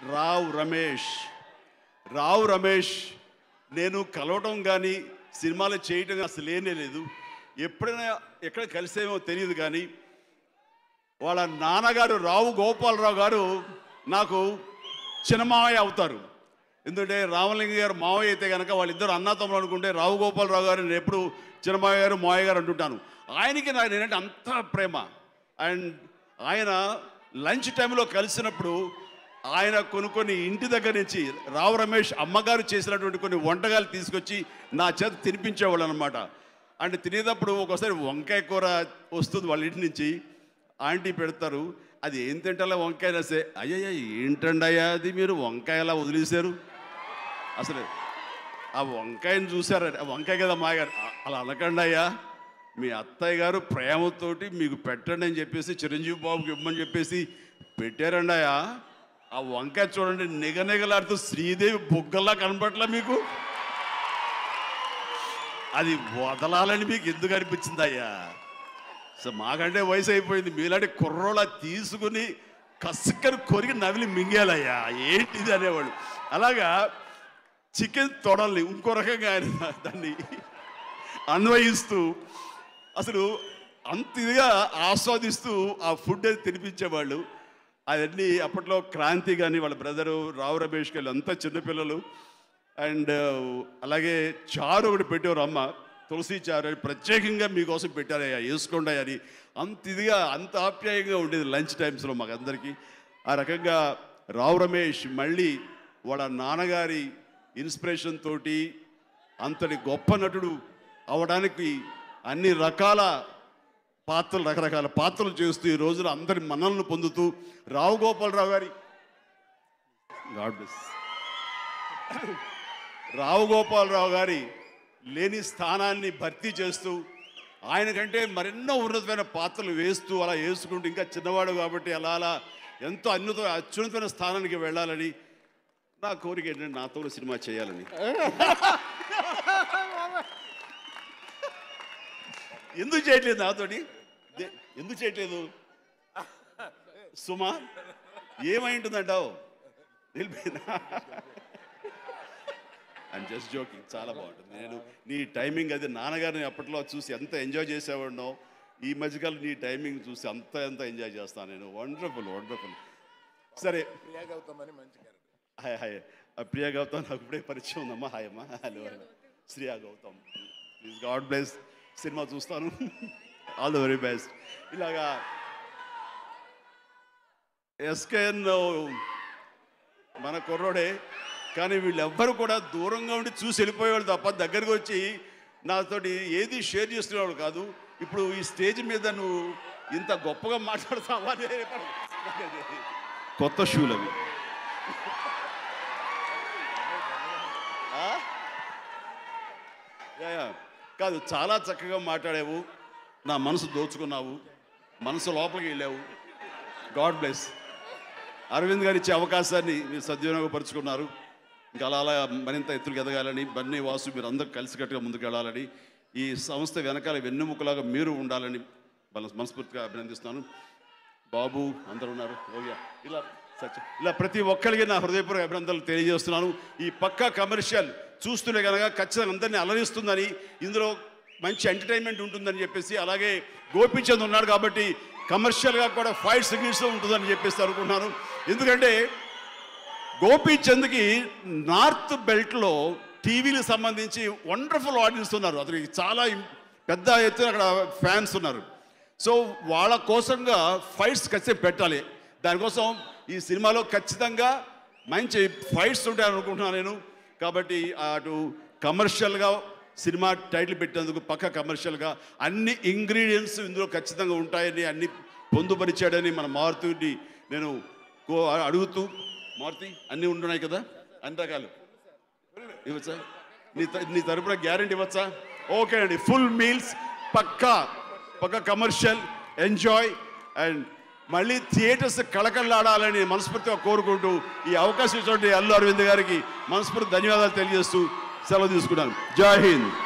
రావ్ రమేష్ రావు రమేష్ నేను కలవటం కానీ సినిమాలు చేయటం అసలు లేనే లేదు ఎప్పుడైనా ఎక్కడ కలిసేమో తెలియదు కానీ వాళ్ళ నాన్నగారు రావు గోపాలరావు గారు నాకు చిన్నమావయ్య అవుతారు ఎందుకంటే రామలింగ గారు మావయ్య అయితే కనుక వాళ్ళిద్దరు అన్నతమ్ములు అనుకుంటే రావు గోపాలరావు గారు నేను ఎప్పుడు చిన్నమావయ్య గారు మావయ్య గారు అంటుంటాను ఆయనకి నాకు నేనంటే అంత ప్రేమ అండ్ ఆయన లంచ్ టైంలో కలిసినప్పుడు ఆయన కొన్ని కొన్ని ఇంటి దగ్గర నుంచి రావు రమేష్ అమ్మగారు చేసినటువంటి కొన్ని వంటకాలు తీసుకొచ్చి నా చేత తినిపించేవాళ్ళు అనమాట అంటే తినేటప్పుడు ఒకసారి వంకాయ కూర వస్తుంది వాళ్ళ ఇంటి నుంచి ఆంటీ పెడతారు అది ఏం తింటాలో వంకాయ రాసే అయ్యయ్య ఏంటండి అయ్యా అది మీరు వంకాయ ఎలా వదిలేశారు అసలు ఆ వంకాయని చూసారు ఆ వంకాయ కదా మాగారు అలా అనకండి అయ్యా మీ అత్తయ్య గారు ప్రేమతోటి మీకు పెట్టండి అని చెప్పేసి చిరంజీవి బాబుకి ఇవ్వమని చెప్పేసి పెట్టారండి అయ్యా ఆ వంకాయ చూడండి నిగనిగలాడుతూ శ్రీదేవి బుగ్గల్లా కనపట్లా మీకు అది వదలాలని మీకు ఎందుకు అనిపించింది అయ్యా సో మాకంటే వయసు అయిపోయింది మీలాంటి కుర్రోళ్ళ తీసుకుని కసుక్కని కొరికి నవిలి మింగేలయ్యా ఏంటిది అనేవాడు అలాగా చికెన్ తొడల్ని ఇంకో రకంగా ఆయన దాన్ని అన్వయిస్తూ అసలు అంత ఇదిగా ఆస్వాదిస్తూ ఆ ఫుడ్ అది తినిపించేవాళ్ళు అవన్నీ అప్పట్లో క్రాంతి కానీ వాళ్ళ బ్రదరు రావు రమేష్ గారు అంతా చిన్నపిల్లలు అండ్ అలాగే చారు ఒకటి పెట్టేవారు అమ్మ తులసి చారు అని ప్రత్యేకంగా మీకోసం పెట్టారయ్యా వేసుకోండి అని అంత ఇదిగా అంత ఆప్యాయంగా ఉండేది లంచ్ టైమ్స్లో మాకు అందరికీ ఆ రకంగా రావు రమేష్ మళ్ళీ వాళ్ళ నాన్నగారి ఇన్స్పిరేషన్ తోటి అంతటి గొప్ప నటుడు అవడానికి అన్ని రకాల పాత్రలు రకరకాల పాత్రలు చేస్తూ ఈ రోజున అందరి మనల్ని పొందుతూ రావు గోపాలరావు గారి గాడ్ బ్లెస్ రావు గోపాలరావు గారి లేని స్థానాన్ని భర్తీ చేస్తూ ఆయన కంటే మరెన్నో ఉన్నతమైన పాత్రలు వేస్తూ అలా వేసుకుంటూ ఇంకా చిన్నవాడు కాబట్టి అలా అలా ఎంతో అన్యుత అత్యున్నతమైన స్థానానికి వెళ్ళాలని నా కోరిక ఏంటంటే నాతో కూడా సినిమా చేయాలని ఎందుకు చేయట్లేదు నాతోటి దే- ఎందుకు చేయట్లేదు సుమా ఏమై ఉంటుందంటావు వెళ్ళిపోయిందా ఐమ్ జస్ట్ జోకింగ్ చాలా బాగుంటుంది నేను నీ టైమింగ్ అది నాన్నగారిని అప్పట్లో చూసి ఎంత ఎంజాయ్ చేసేవాడినో ఈ మధ్యకాలం నీ టైమింగ్ చూసి అంత ఎంత ఎంజాయ్ చేస్తాను నేను వండర్ఫుల్ వండర్ఫుల్ సరే ప్రియా గౌతమ్ అని మంచి క్యారెక్టర్ హాయ్ హాయ్ ఆ ప్రియా గౌతమ్ నాకు ఇప్పుడే పరిచయం ఉందమ్మా హాయ్ అమ్మా hello hello Shriya Gautam please god bless cinema చూస్తాను ఆల్ ద వెరీ బెస్ట్ ఇలాగా ఎస్కేఎన్ మన కుర్రోడే కానీ వీళ్ళెవ్వరు కూడా దూరంగా ఉండి చూసి వెళ్ళిపోయేవాళ్ళు తప్ప దగ్గరికి వచ్చి నాతోటి ఏది షేర్ చేసుకునేవాడు కాదు ఇప్పుడు ఈ స్టేజ్ మీద నువ్వు ఇంత గొప్పగా మాట్లాడతావా అనే కొత్త షూలు అవి ఆ? Yeah, yeah. కాదు చాలా చక్కగా మాట్లాడావు నా మనసు దోచుకున్నావు మనసు లోపలికి వెళ్ళావు గాడ్ బ్లెస్ అరవింద్ గారు ఇచ్చే అవకాశాన్ని మీరు సద్వినియోగపరుచుకున్నారు ఇంకా అలా అలా మరింత ఎత్తులకు ఎదగాలని బన్నీ వాసు మీరు అందరూ కలిసికట్టుగా ముందుకు వెళ్ళాలని ఈ సంస్థ వెనకాల వెన్నెముకలాగా మీరు ఉండాలని మన మనస్ఫూర్తిగా అభినందిస్తున్నాను బాబు అందరూ ఉన్నారు ఓవ్య ఇలా సత్య ఇలా ప్రతి ఒక్కరికి నా హృదయపూర్వక అభినందనలు తెలియజేస్తున్నాను ఈ పక్కా కమర్షియల్ చూస్తూనే కనుక ఖచ్చితంగా అందరినీ అలరిస్తుందని ఇందులో మంచి ఎంటర్టైన్మెంట్ ఉంటుందని చెప్పేసి అలాగే గోపీచంద్ ఉన్నాడు కాబట్టి కమర్షియల్గా కూడా ఫైట్ సిగ్నల్స్ ఉంటుందని చెప్పేసి అనుకుంటున్నాను ఎందుకంటే గోపీచంద్కి నార్త్ బెల్ట్లో టీవీలకు సంబంధించి వండర్ఫుల్ ఆడియన్స్ ఉన్నారు అతనికి చాలా ఇం- పెద్ద ఎత్తున అక్కడ ఫ్యాన్స్ ఉన్నారు సో వాళ్ళ కోసంగా ఫైట్స్ ఖచ్చితంగా పెట్టాలి దానికోసం ఈ సినిమాలో ఖచ్చితంగా మంచి ఫైట్స్ ఉంటాయని అనుకుంటున్నాను నేను కాబట్టి అటు కమర్షియల్గా సినిమా టైటిల్ పెట్టేందుకు పక్క కమర్షియల్గా అన్ని ఇంగ్రీడియంట్స్ ఇందులో ఖచ్చితంగా ఉంటాయని అన్ని పొందుపరిచాడని మన మారుతుని నేను కో- అడుగుతూ మారుతి అన్నీ ఉంటున్నాయి కదా అన్ని రకాలు ఇవ్వచ్చా నీ త- నీ తరపున గ్యారెంటీ ఇవ్వచ్చా ఓకే అండి ఫుల్ మీల్స్ పక్కా పక్క కమర్షియల్ ఎంజాయ్ అండ్ మళ్ళీ థియేటర్స్ కళకళలాడాలని మనస్ఫూర్తిగా కోరుకుంటూ ఈ అవకాశం ఇచ్చినటువంటి అల్లు అరవింద్ గారికి మనస్ఫూర్తి ధన్యవాదాలు తెలియజేస్తూ సెలవు తీసుకున్నాను జై హింద్